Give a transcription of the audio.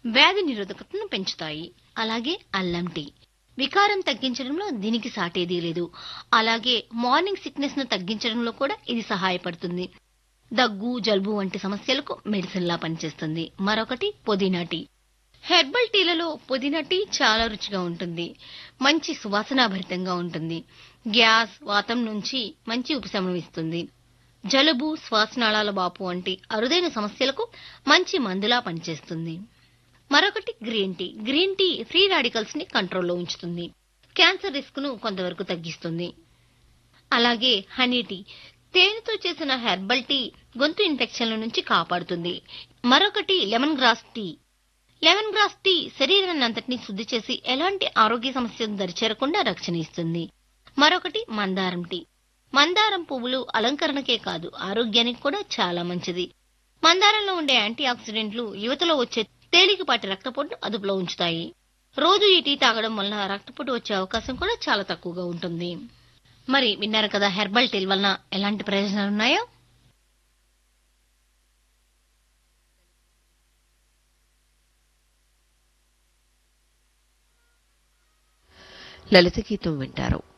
వ్యాధి నిరోధకతను పెంచుతాయి అలాగే అల్లం టీ వికారం తగ్గించడంలో దీనికి సాటేదీ లేదు అలాగే మార్నింగ్ సిక్నెస్ ను తగ్గించడంలో కూడా ఇది సహాయపడుతుంది దగ్గు జలుబు వంటి సమస్యలకు మెడిసిన్ లా పనిచేస్తుంది మరొకటి పుదీనా టీ హెర్బల్ టీలలో పుదీనా టీ చాలా రుచిగా ఉంటుంది మంచి సువాసనాభరితంగా ఉంటుంది గ్యాస్ వాతం నుంచి మంచి ఉపశమనం ఇస్తుంది జలుబు శ్వాసనాళాల బాపు వంటి అరుదైన సమస్యలకు మంచి మందులా పనిచేస్తుంది మరొకటి green tea green tea free radicals ని కంట్రోల్లో ఉంచుతుంది క్యాన్సర్ రిస్క్ ను కొంతవరకు తగ్గిస్తుంది అలాగే హనీ టీ తేనెతో చేసిన హెర్బల్ టీ గొంతు ఇన్ఫెక్షన్ల నుంచి కాపాడుతుంది మరొకటి lemon grass tea lemon grass tea శరీరాన్ని అంతటినీ శుద్ధి చేసి ఎలాంటి ఆరోగ్య సమస్యలు దరిచేరకుండా రక్షణ ఇస్తుంది మరొకటి మందారం టీ మందారం పువ్వులు అలంకరణకే కాదు ఆరోగ్యానికి కూడా చాలా మంచిది మందారంలో ఉండే యాంటీ ఆక్సిడెంట్లు యువతలో వచ్చే తేలికపాటి రక్తపోటును అదుపులో ఉంచుతాయి రోజు ఈ టీ తాగడం వలన రక్తపోటు వచ్చే అవకాశం కూడా చాలా తక్కువగా ఉంటుంది మరి విన్నారు కదా హెర్బల్ టీల వలన ఎలాంటి ప్రయోజనాలు ఉన్నాయో లలిత గీతం వింటారు